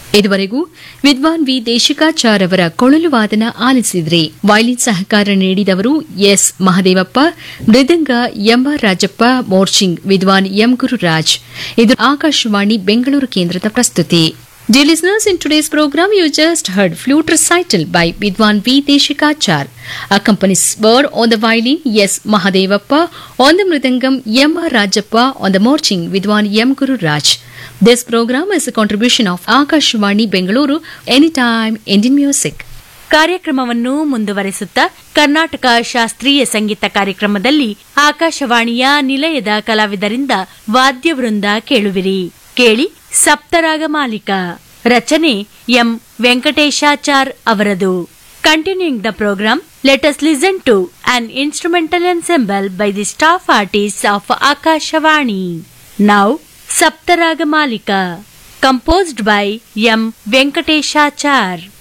ಇದುವರೆಗೂ ವಿದ್ವಾನ್ ವಿ ದೇಶಿಕಾಚಾರ್ ಅವರ ಕೊಳಲು ವಾದನ ಆಲಿಸಿದ್ರಿ ವೈಲಿನ್ ಸಹಕಾರ ನೀಡಿದವರು ಎಸ್ ಮಹದೇವಪ್ಪ ಮೃದಂಗ ಎಂಆರ್ ರಾಜಪ್ಪ ಮೋರ್ಚಿಂಗ್ ವಿದ್ವಾನ್ ಎಂ ಗುರುರಾಜ್ ಇದು ಆಕಾಶವಾಣಿ ಬೆಂಗಳೂರು ಕೇಂದ್ರದ ಪ್ರಸ್ತುತಿ Dear listeners, in today's program, you just heard flute recital by Vidwan V. Deshikachar. Accompanies were on the violin, yes, Mahadevappa, on the mridangam, M. R. Rajappa, on the marching, Vidwan M. Guru Raj. This program is a contribution of Akashvani Bengaluru, Anytime Indian Music. ಕಾರ್ಯಕ್ರಮವನ್ನು ಮುಂದುವರೆಸುತ್ತಾ ಕರ್ನಾಟಕ ಶಾಸ್ತ್ರೀಯ ಸಂಗೀತ ಕಾರ್ಯಕ್ರಮದಲ್ಲಿ ಆಕಾಶವಾಣಿಯ ನಿಲಯದ ಕಲಾವಿದರಿಂದ ವಾದ್ಯವೃಂದ ಕೇಳುವಿರಿ ಕೇಳಿ ಸಪ್ತರಾಗ ಮಾಲಿಕ ರಚನೆ ಎಂ ವೆಂಕಟೇಶಾಚಾರ್ ಅವರದು continuing the program let us listen to an instrumental ensemble by the staff artist of Akashvani now Saptaraga Malika composed by M Venkateshachar